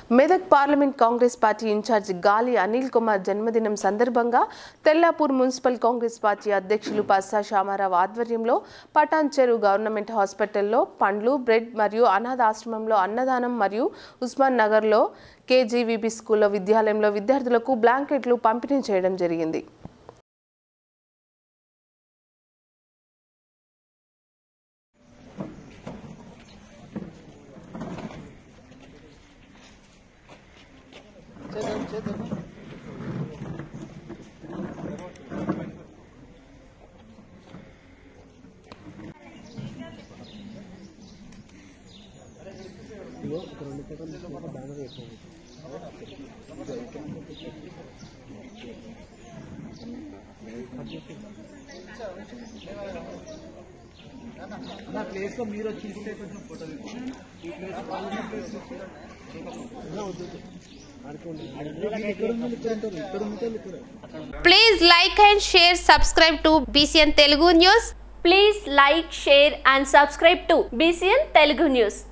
Medak parliament Congress party incharge Gali Anil Kumar జన్మదినం సందర్భంగా Tellapur municipal Congress party అధ్యక్షులు పస్సా శామారావు ఆధ్వర్యంలో పటాన్ చెరు గవర్నమెంట్ హాస్పిటల్లో పండ్లు బ్రెడ్ మరియు అనాథాశ్రమంలో అన్నదానం మరియు ఉస్మాన్ నగర్లో కేజీవీబీ స్కూల్లో విద్యాలయంలో విద్యార్థులకు బ్లాంకెట్లు పంపిణీ చేయడం జరిగింది నా ప్లేస్ లో మీరు వచ్చి తీసుకుంటే కొంచెం ఫోటో ఈ ప్లేస్ వాళ్ళ ప్లేస్ ఇక్కడ ఉంది ఇక్కడ ఉంటారు ఇక్కడ ఉంటారు ఇక్కడ Please like and share, subscribe to BCN Telugu News. Please like, share and subscribe to BCN Telugu News.